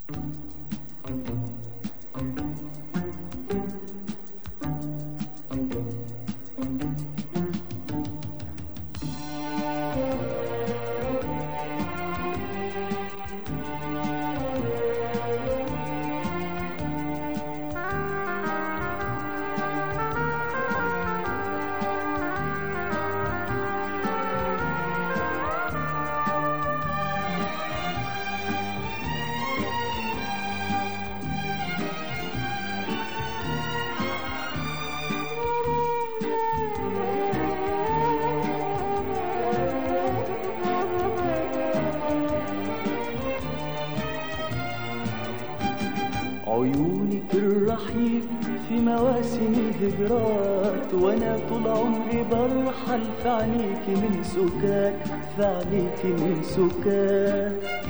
عيونك الرحيل في مواسم الهجرات وانا طول عمري برحل في عينيك من سكات في عينيك من سكات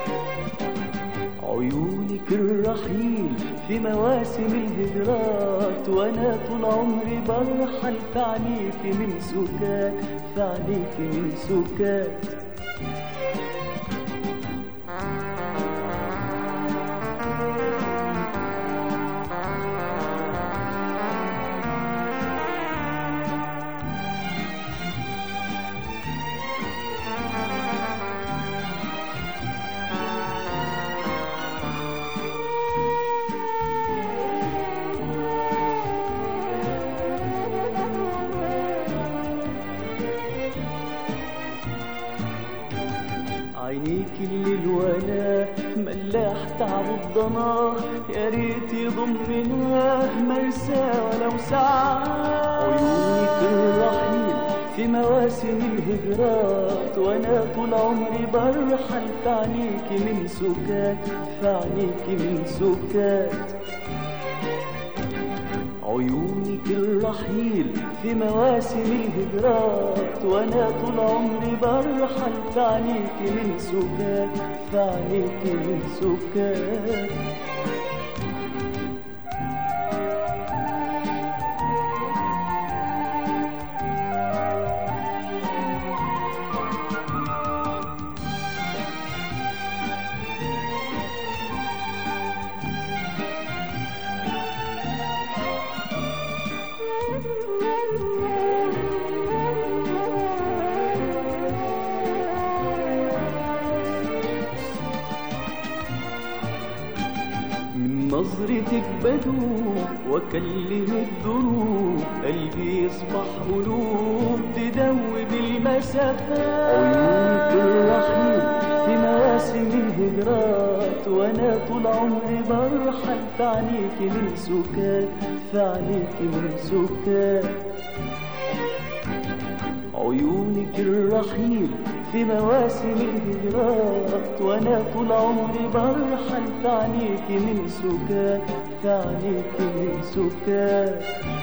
عيونك الرحيل في مواسم الهجرات وانا طول عمري برحل في عينيك من سكات في عينيك من سكات عينيك الليل وانا ملاح تعب الضنا يا ريت يضمنا مرسى ولو ساعة عيونك الرحيل في مواسم الهجرات وانا طول عمري برحل في عينيك من سكات في عينيك من سكات عيونك الرحيل في مواسم الهجرات وانا طول عمري برحل في عينيك من سكات في عينيك من سكات من نظرتك بدوب واكلم الدروب قلبي يصبح قلوب تدوب المسافات عيونك الرحيل في مواسم الهجرات وانا طول عمري برحل في عينيك من سكات في عينيك من سكات عيونك الرحيل في مواسم الهجرات وانا طول عمري برحل في عينيك من سكات في عينيك من سكات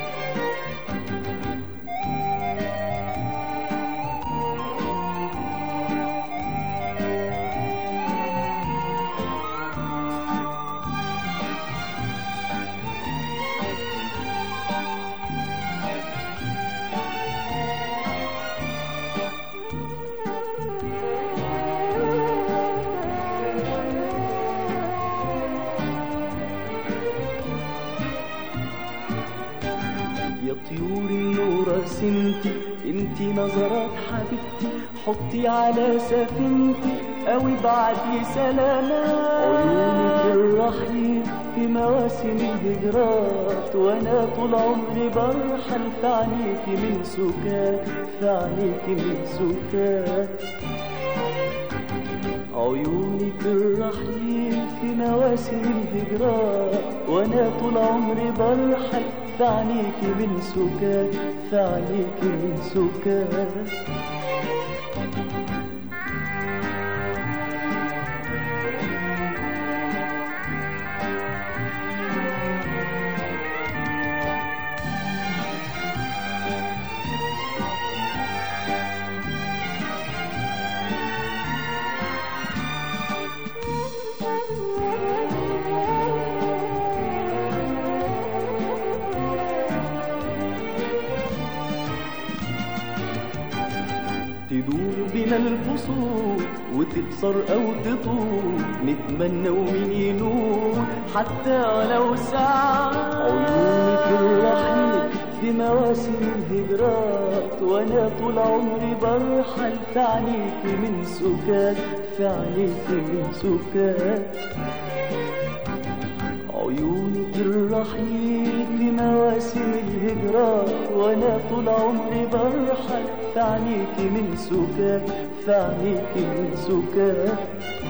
يا طيور النور سنتي انتي نظرات حبيبتي حطي على سفينتي او ابعتي سلامات عيونك الرحيل في مواسم الهجرات وانا طول عمري برحل في عينيك من سكات في عينيك من سكات عيونك الرحيل في مواسم الهجرات وانا طول عمري برحل في عينيك من سكات في عينيك من سكات بينا الفصول وتقصر أو تطول نتمنى ومين ينول حتى ولو ساعة عيونك الرحيل في مواسم الهجرات وانا طول عمري برحل في عينيك من سكات في عينيك من سكات عيونك الرحيل في مواسم الهجرات وانا طول عمري برحل في عينيك من سكات في عينيك من سكات